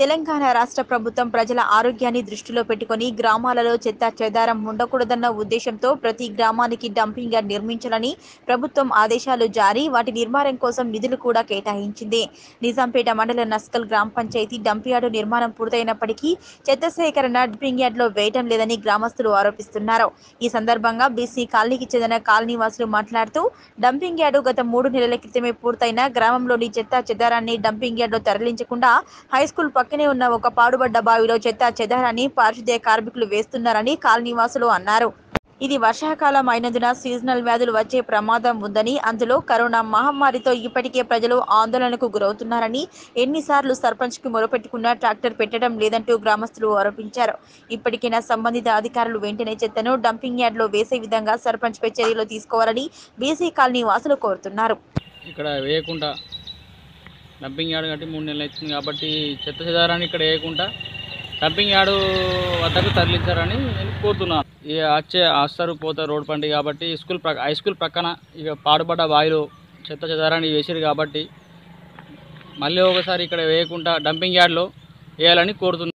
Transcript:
తెలంగాణ రాష్ట్ర ప్రభుత్వం ప్రజల ఆరోగ్యాన్ని దృష్టిలో పెట్టుకొని గ్రామాలలో చెత్త చెదారం ఉండకూడదన్న ఉద్దేశంతో ప్రతి గ్రామానికి డంపింగ్ యార్డ్ నిర్మించాలని ప్రభుత్వం ఆదేశాలు జారీ వాటి నిర్మాణం కోసం నిధులు కూడా కేటాయించింది నిజాంపేట మండల నస్కల్ గ్రామ పంచాయతీ డంప్ యార్డు నిర్మాణం పూర్తయినప్పటికీ చెత్త సేకరణ డంపింగ్ యార్డ్లో వేయటం లేదని గ్రామస్తులు ఆరోపిస్తున్నారు ఈ సందర్భంగా బీసీ కాలనీకి చెందిన కాలనీ వాసులు మాట్లాడుతూ డంపింగ్ యార్డు గత మూడు నెలల క్రితమే పూర్తయిన గ్రామంలోని చెత్త చెదారాన్ని డంపింగ్ యార్డ్లో తరలించకుండా హైస్కూల్ పక్కనే ఉన్న ఒక పాడుబడ్డ బావిలో చెత్త చెదారాన్ని పారిశుద్ధ్య కార్మికులు వేస్తున్నారని కాలనీవాసులు అన్నారు ఇది వర్షాకాలం అయినందున సీజనల్ వ్యాధులు వచ్చే ప్రమాదం ఉందని అందులో కరోనా మహమ్మారితో ఇప్పటికే ప్రజలు ఆందోళనకు గురవుతున్నారని ఎన్నిసార్లు సర్పంచ్కి మొరపెట్టుకున్నా ట్రాక్టర్ పెట్టడం లేదంటూ గ్రామస్తులు ఆరోపించారు ఇప్పటికైనా సంబంధిత అధికారులు వెంటనే చెత్తను డంపింగ్ యార్డ్లో వేసే విధంగా సర్పంచ్పై చర్యలు తీసుకోవాలని బీసీ కాలనీ వాసులు కోరుతున్నారు ఇక్కడ వేయకుండా డంపింగ్ యార్డ్ కట్టి మూడు నెలలు అవుతుంది కాబట్టి చెత్త చెదారాన్ని ఇక్కడ వేయకుండా డంపింగ్ యార్డు వద్దకు తరలించారని నేను కోరుతున్నాను ఇక వచ్చే వస్తారు పోతారు రోడ్ పండి కాబట్టి స్కూల్ ప్రక్క హై స్కూల్ ప్రక్కన ఇక పాడుపడ్డ బావిలో చెత్త చెదారాన్ని వేసారు కాబట్టి మళ్ళీ ఒకసారి ఇక్కడ వేయకుండా డంపింగ్ యార్డ్లో వేయాలని కోరుతున్నాను